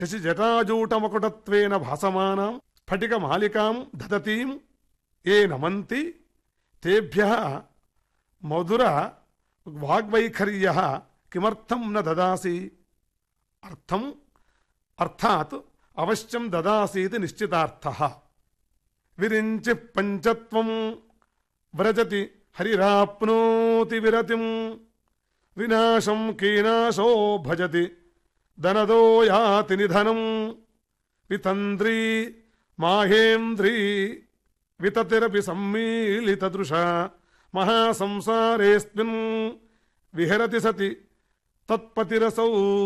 శశి జటాజూటమకుటత్వేన భాసమానాం స్ఫటికమాలికాం దదతీం ఏ నమంతి తేభ్య మధుర వాగ్వైఖర్య కిమర్థం న దదాసి అర్థం అర్థాత్ అవశ్యం దదాసీతి నిశ్చితార్థ విరించి పంచత్వం వ్రజతి హరిరాప్నోతి విరతిం వినాశం కీనాశో భజతి ధనదో యాతి నిధనం వితంద్రీ మాహేంద్రీ వితతిరపి సమ్మీలితదృశ మహాసంసారేస్మిన్ విహరతి సతి తత్పతిరసౌ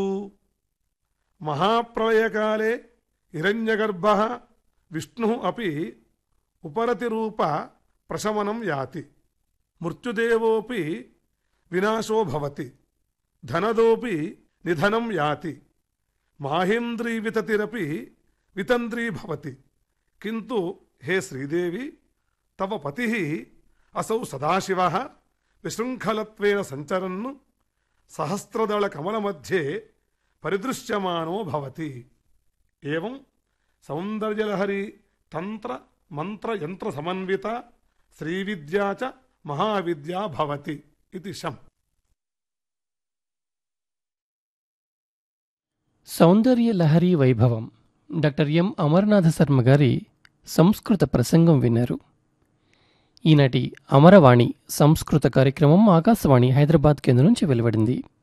మహాప్రళయకాలే హిరణ్యగర్భ విష్ణు అపి ఉపరతిరూప ప్రశమనం యాతి మృత్యుదేవోపి వినాశో భవతి ధనదోపి నిధనం యాతి మాహేంద్రీ వితతిరపి వితంద్రీ భవతి కింటు హే శ్రీదేవి తవ పతి అసౌ సదాశివ విశృంఖలత్వేన సంచరన్ సహస్రదళ కమల మధ్యే పరిదృశ్యమానో భవతి ఏవం సౌందర్యలహరి తంత్ర మంత్ర యంత్ర సమన్విత శ్రీవిద్యా చ మహావిద్యా భవతి ఇది శం సౌందర్య లహరి వైభవం డాక్టర్ ఎం అమరనాథ శర్మ గారి సంస్కృత ప్రసంగం విన్నారు ఈనాటి అమరవాణి సంస్కృత కార్యక్రమం ఆకాశవాణి హైదరాబాద్ కేంద్రం నుంచి వెలువడింది